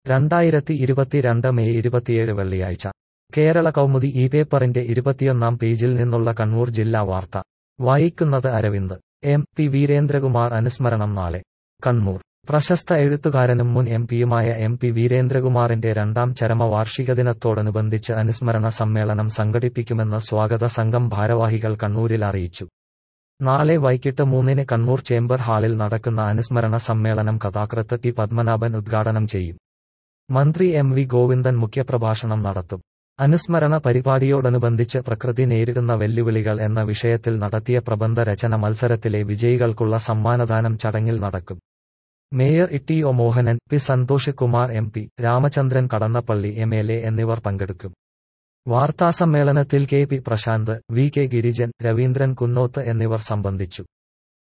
രണ്ടായിരത്തി ഇരുപത്തിരണ്ട് മെയ് ഇരുപത്തിയേഴ് വെള്ളിയാഴ്ച കേരള കൗമുദി ഈ പേപ്പറിന്റെ ഇരുപത്തിയൊന്നാം പേജിൽ നിന്നുള്ള കണ്ണൂർ ജില്ലാ വാർത്ത വായിക്കുന്നത് അരവിന്ദ് എം പി വീരേന്ദ്രകുമാർ അനുസ്മരണം നാളെ കണ്ണൂർ പ്രശസ്ത എഴുത്തുകാരനും മുൻ എം പിയുമായ എം പി വീരേന്ദ്രകുമാറിന്റെ രണ്ടാം ചരമവാർഷികദിനത്തോടനുബന്ധിച്ച് അനുസ്മരണ സമ്മേളനം സംഘടിപ്പിക്കുമെന്ന് സ്വാഗത സംഘം ഭാരവാഹികൾ കണ്ണൂരിൽ അറിയിച്ചു നാളെ വൈകിട്ട് മൂന്നിന് കണ്ണൂർ ചേംബർ ഹാളിൽ നടക്കുന്ന അനുസ്മരണ സമ്മേളനം കഥാകൃത്ത് ടി പത്മനാഭൻ ഉദ്ഘാടനം ചെയ്യും മന്ത്രി എം വി ഗോവിന്ദൻ മുഖ്യപ്രഭാഷണം നടത്തും അനുസ്മരണ പരിപാടിയോടനുബന്ധിച്ച് പ്രകൃതി നേരിടുന്ന വെല്ലുവിളികൾ എന്ന വിഷയത്തിൽ നടത്തിയ പ്രബന്ധ രചന മത്സരത്തിലെ വിജയികൾക്കുള്ള സമ്മാനദാനം ചടങ്ങിൽ നടക്കും mayor E O Mohanan P Santhosh Kumar M P Ramachandran Kadannappally M L A എന്നിവർ പങ്കെടുക്കും വാർത്താസമ്മേളനത്തിൽ K P Prashanth V K Girijan Raveendran Kunnoth എന്നിവർ സംബന്ധിച്ചു